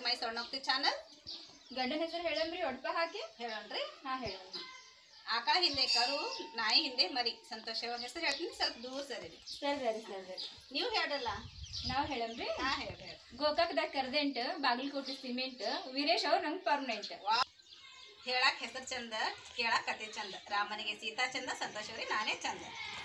ಮೈ ಸೊಣ್ಣೋಗ್ತಿ channel ಗಂಡನ ಹೆಸರು ಹೇಳಮ್ರಿ ಒಡ್ಪ ಹಾಕಿ ಹೇಳೋಣ್ರಿ ಹಾ ಹೇಳೋಣ ಆಕಳ ಹಿಂದೆ ಕರು ನಾಯಿ ಹಿಂದೆ ಮರಿ ಸಂತೋಷ ಅವ್ರ ಹೆಸರು ಹೇಳ್ತೀನಿ ಸ್ವಲ್ಪ ದೂರ ಸರಿರಿ ಸರಿ ಸರಿ ಸರಿ ಸರಿ ನೀವು ಹೇಳ್ರಲ್ಲ ನಾವು ಹೇಳಮ್ರಿ ಹಾ ಹೇಳ್ರಿ ಹೇಳ್ರಿ ಗೋಕಾಕ್ದಾಗ ಕರ್ದೆಂಟ್ ಬಾಗಲಕೋಟೆ ಸಿಮೆಂಟ್ ವೀರೇಶ್ ಅವ್ರು ನಂಗೆ ಪರ್ಮನೆಂಟ್ ಹೇಳಕ್ ಹೆಸರು ಚಂದ ಕೇಳಕ್ ಕತೆ ಚಂದ ರಾಮನಿಗೆ ಸೀತಾ ಚಂದ ಸಂತೋಷ ಅವ್ರಿಗೆ ನಾನೇ ಚಂದ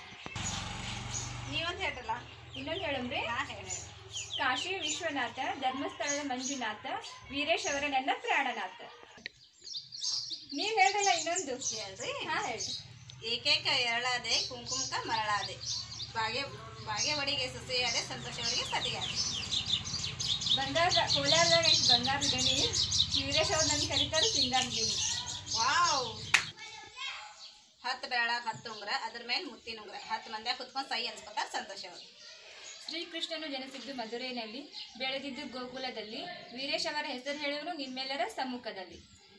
ನೀವಂತ ಹೇಳ್ರಲ್ಲ ಇನ್ನೊಂದು ಹೇಳಮ್ರಿ ಹಾ ಹೇಳಿ ಕಾಶಿ ವಿಶ್ವನಾಥ ಧರ್ಮಸ್ಥಳದ ಮಂಜುನಾಥ ವೀರೇಶ್ ಅವರ ನನ್ನ ಪ್ರಾಣನಾಥ ನೀವ್ ಹೇಳ್ರಲ್ಲ ಇನ್ನೊಂದು ಹೇಳ್ರಿ ಹಾ ಹೇಳ್ರಿ ಏಕೈಕ ಎರಳಾದೆ ಕುಂಕುಮಕ ಮರಳಾದೆ ಬಾಗೆ ಬಾಗೇವಾಡಿಗೆ ಸೊಸೆಯಾದೆ ಸಂತೋಷ ಅವರಿಗೆ ಸತಿಯಾದೆ ಬಂಗಾರ ಕೋಲಾರದಾಗ ಐತಿ ಬಂಗಾರ ಗಣಿ ವೀರೇಶ್ ಅವ್ರು ನನ್ಗೆ ಕರೀತಾರೆ ಸಿಂಗಾರ ಗಣಿ ವಾವ್ ಹತ್ತು ಬೆಳಗ್ ಹತ್ತು ಉಂಗ್ರ ಅದ್ರ ಮೇಲೆ ಮುತ್ತಿನ ಉಂಗ್ರ ಹತ್ತು ಮಂದಿ ಕುತ್ಕೊಂಡು ಸೈ ಅನ್ಸ್ಕೊತಾರ ಸಂತೋಷ ಅವರು ಶ್ರೀಕೃಷ್ಣನು ಜನಿಸಿದ್ದು ಮಧುರೈನಲ್ಲಿ ಬೆಳೆದಿದ್ದು ಗೋಕುಲದಲ್ಲಿ ವೀರೇಶ್ ಅವರ ಹೆಸರು ಹೇಳುವನು ನಿಮ್ಮೆಲ್ಲರ ಸಮ್ಮುಖದಲ್ಲಿ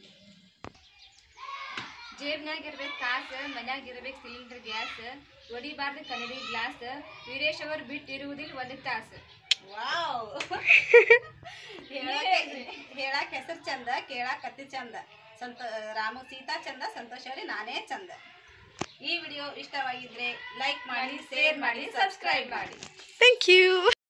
ಜೇಬ್ನಾಗ ಇರ್ಬೇಕು ಕಾಸು ಮನ್ಯಾಗ ಇರ್ಬೇಕು ಸಿಲಿಂಡರ್ ಗ್ಯಾಸ್ ಒಡಿಬಾರ್ದು ಕನ್ನಡಿ ಗ್ಲಾಸ್ ವೀರೇಶ್ ಅವರು ಬಿಟ್ಟಿರುವುದಿಲ್ಲ ಒಂದು ತಾಸು ವಾವ್ ಹೇಳ್ರಿ. ಹೇಳಕ್ ಹೆಸರು ಚಂದ ಕೇಳಕ್ ಕತ್ತಿ ಚಂದ ಸಂತ ರಾಮ ಸೀತಾ ಚಂದ ಸಂತೋಷ ಅವ್ರಿಗೆ ನಾನೇ ಚಂದ ಈ ವಿಡಿಯೋ ಇಷ್ಟವಾಗಿದ್ರೆ ಲೈಕ್ ಮಾಡಿ ಶೇರ್ ಮಾಡಿ ಸಬ್ಸ್ಕ್ರೈಬ್ ಮಾಡಿ Thank you.